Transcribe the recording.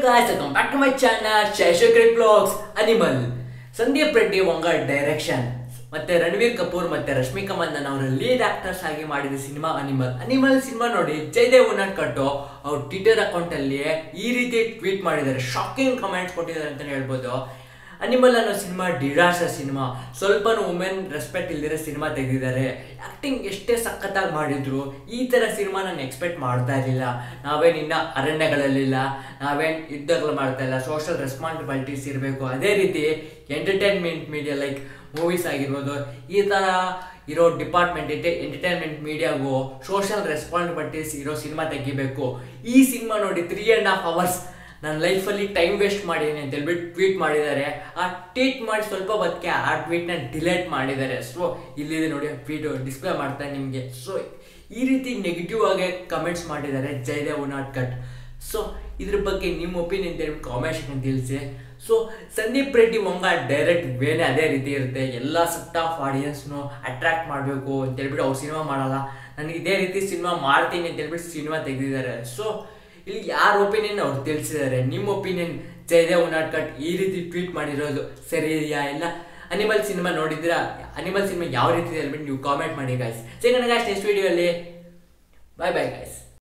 guys, welcome back to my channel ಶೇಷಕ್ರಿ blogs Animal Sandeep Reddy Vanga direction ಮತ್ತೆ ರಣವೀರ್ ಕಪೂರ್ ಮತ್ತೆ ರಶ್ಮಿಕಾ ಮಂದನ್ ಅವರ ಲೀಡ್ ಆಕ್ಟರ್ಸ್ ಆಗಿ ಮಾಡಿದ ಸಿನಿಮಾ ಅನಿಮಲ್ ಅನಿಮಲ್ ಸಿನಿಮಾ ನೋಡಿ ಜಯದೇವ್ ಉನ್ನಟ್ ಕಟ್ಟು ಅವ್ರ ಟ್ವಿಟರ್ ಅಕೌಂಟ್ ಅಲ್ಲಿ ಈ ರೀತಿ ಟ್ವೀಟ್ ಮಾಡಿದ್ದಾರೆ ಶಾಕಿಂಗ್ ಕಮೆಂಟ್ಸ್ ಕೊಟ್ಟಿದ್ದಾರೆ ಅಂತ ಹೇಳ್ಬೋದು ಅನಿಮಲ್ ಅನ್ನೋ ಸಿನಿಮಾ ಡಿಡಾಸ ಸಿನಿಮಾ ಸ್ವಲ್ಪನೂ ವುಮೆನ್ ರೆಸ್ಪೆಕ್ಟ್ ಇಲ್ದಿರೋ ಸಿನಿಮಾ ತೆಗೆದಿದ್ದಾರೆ ಆ್ಯಕ್ಟಿಂಗ್ ಎಷ್ಟೇ ಸಖತ್ತಾಗಿ ಮಾಡಿದ್ರು ಈ ಥರ ಸಿನಿಮಾ ನಾನು ಎಕ್ಸ್ಪೆಕ್ಟ್ ಮಾಡ್ತಾ ಇರಲಿಲ್ಲ ನಾವೇನು ಇನ್ನ ಅರಣ್ಯಗಳಲ್ಲಿಲ್ಲ ನಾವೇನು ಯುದ್ಧಗಳು ಮಾಡ್ತಾ ಇಲ್ಲ ಸೋಷಲ್ ರೆಸ್ಪಾನ್ಸಿಬಿಲಿಟೀಸ್ ಇರಬೇಕು ಅದೇ ರೀತಿ ಎಂಟರ್ಟೈನ್ಮೆಂಟ್ ಮೀಡಿಯಾ ಲೈಕ್ ಮೂವೀಸ್ ಆಗಿರ್ಬೋದು ಈ ಥರ ಇರೋ ಡಿಪಾರ್ಟ್ಮೆಂಟ್ ಇದೆ ಎಂಟರ್ಟೈನ್ಮೆಂಟ್ ಮೀಡಿಯಾಗೂ ಸೋಷಲ್ ರೆಸ್ಪಾನ್ಸಿಬಿಲಿಟೀಸ್ ಇರೋ ಸಿನಿಮಾ ತೆಗಿಬೇಕು ಈ ಸಿನಿಮಾ ನೋಡಿ ತ್ರೀ ಆ್ಯಂಡ್ ಹಾಫ್ ಅವರ್ಸ್ ನನ್ನ ಲೈಫಲ್ಲಿ ಟೈಮ್ ವೇಸ್ಟ್ ಮಾಡಿದ್ದೀನಿ ಅಂತ ಹೇಳ್ಬಿಟ್ಟು ಟ್ವೀಟ್ ಮಾಡಿದ್ದಾರೆ ಆ ಟ್ವೀಟ್ ಮಾಡಿ ಸ್ವಲ್ಪ ಹೊತ್ತಿಗೆ ಆ ಟ್ವೀಟ್ನ ಡಿಲೇಟ್ ಮಾಡಿದ್ದಾರೆ ಸೊ ಇಲ್ಲಿದೆ ನೋಡಿ ಟ್ವೀಟ್ ಡಿಸ್ಪ್ಲೇ ಮಾಡ್ತಾರೆ ನಿಮಗೆ ಸೊ ಈ ರೀತಿ ನೆಗೆಟಿವ್ ಆಗಿ ಕಮೆಂಟ್ಸ್ ಮಾಡಿದ್ದಾರೆ ಜಯದೇವ್ ಉನಾಟ್ ಕಟ್ ಸೊ ಇದ್ರ ಬಗ್ಗೆ ನಿಮ್ಮ ಒಪಿನಿಯನ್ ಹೇಳ್ಬಿಟ್ಟು ಕಾಮೆಂಟ್ ಸೆಕ್ಷನ್ ತಿಳಿಸಿ ಸೊ ಸಂದೀಪ್ ರೆಡ್ಡಿ ಒಂಗ ಡೈರೆಕ್ಟ್ ವೇನೆ ಅದೇ ರೀತಿ ಇರುತ್ತೆ ಎಲ್ಲ ಸೆಟ್ ಆಫ್ ಆಡಿಯನ್ಸ್ನು ಅಟ್ರಾಕ್ಟ್ ಮಾಡಬೇಕು ಅಂತ ಹೇಳ್ಬಿಟ್ಟು ಅವ್ರು ಸಿನಿಮಾ ಮಾಡಲ್ಲ ನನಗೆ ಇದೇ ರೀತಿ ಸಿನಿಮಾ ಮಾಡ್ತೀನಿ ಅಂತ ಹೇಳ್ಬಿಟ್ಟು ಸಿನಿಮಾ ತೆಗೆದಿದ್ದಾರೆ ಸೊ ಇಲ್ಲಿ ಯಾರ ಒಪಿನಿಯನ್ ಅವ್ರು ತಿಳಿಸಿದ್ದಾರೆ ನಿಮ್ಮ ಒಪಿನಿಯನ್ ಜಯದೇವ್ ಉನಾಟ್ಕಟ್ ಈ ರೀತಿ ಟ್ವೀಟ್ ಮಾಡಿರೋದು ಸರಿ ಇದೆಯಾ ಇಲ್ಲ ಅನಿಮಲ್ ಸಿನಿಮಾ ನೋಡಿದ್ರಾ ಅನಿಮಲ್ ಸಿನಿಮಾ ಯಾವ ರೀತಿ ಇದೆ ಹೇಳ್ಬಿಟ್ಟು ನೀವು ಕಾಮೆಂಟ್ ಮಾಡಿ ಗಾಯ್ಸ್ ಸಿಗೋಣ ಗಾಯ್ಸ್ ನೆಕ್ಸ್ಟ್ ವಿಡಿಯೋಲ್ಲಿ ಬಾಯ್ ಬಾಯ್ ಗಾಯ್ಸ್